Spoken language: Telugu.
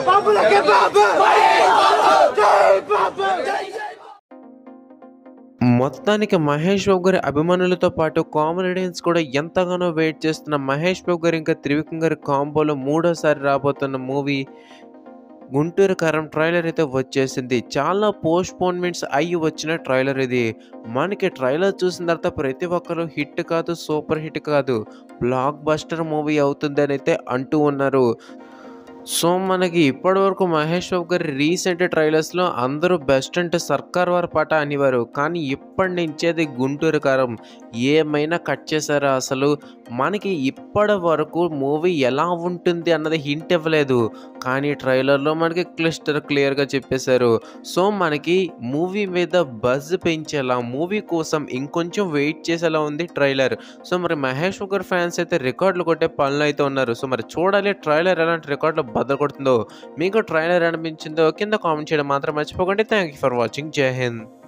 బాబులకే బాబు జై బాబు మొత్తానికి మహేష్ బాబు గారి అభిమానులతో పాటు కామెడియన్స్ కూడా ఎంతగానో వెయిట్ చేస్తున్న మహేష్ బాబు గారు ఇంకా త్రివిక్రమ్ గారి కాంబోలో మూడోసారి రాబోతున్న మూవీ గుంటూరు కారం ట్రైలర్ అయితే వచ్చేసింది చాలా పోస్ట్ పోన్మెంట్స్ అయ్యి వచ్చిన ట్రైలర్ ఇది మనకి ట్రైలర్ చూసిన తర్వాత ప్రతి ఒక్కరు హిట్ కాదు సూపర్ హిట్ కాదు బ్లాక్ బస్టర్ మూవీ అవుతుందని అయితే అంటూ ఉన్నారు సో మనకి ఇప్పటివరకు మహేష్ బాబు గారి రీసెంట్ ట్రైలర్స్లో అందరూ బెస్ట్ అంటే సర్కార్ వారి పాట అనేవారు కానీ ఇప్పటి నుంచి అది గుంటూరు కారం ఏమైనా కట్ చేశారా అసలు మనకి ఇప్పటి వరకు మూవీ ఎలా ఉంటుంది అన్నది హింట్ ఇవ్వలేదు కానీ ట్రైలర్లో మనకి క్లిస్టర్ క్లియర్గా చెప్పేశారు సో మనకి మూవీ మీద బజ్ పెంచేలా మూవీ కోసం ఇంకొంచెం వెయిట్ చేసేలా ఉంది ట్రైలర్ సో మరి మహేష్ బాబు గారి ఫ్యాన్స్ అయితే రికార్డులు కొట్టే పనులు అయితే ఉన్నారు సో మరి చూడాలి ట్రైలర్ ఎలాంటి రికార్డులు బద్దలు కొడుతుందో మీకు ట్రైలర్ అనిపించిందో కింద కామెంట్ చేయడం మాత్రం మర్చిపోకండి థ్యాంక్ యూ ఫర్ వాచింగ్ జై హింద్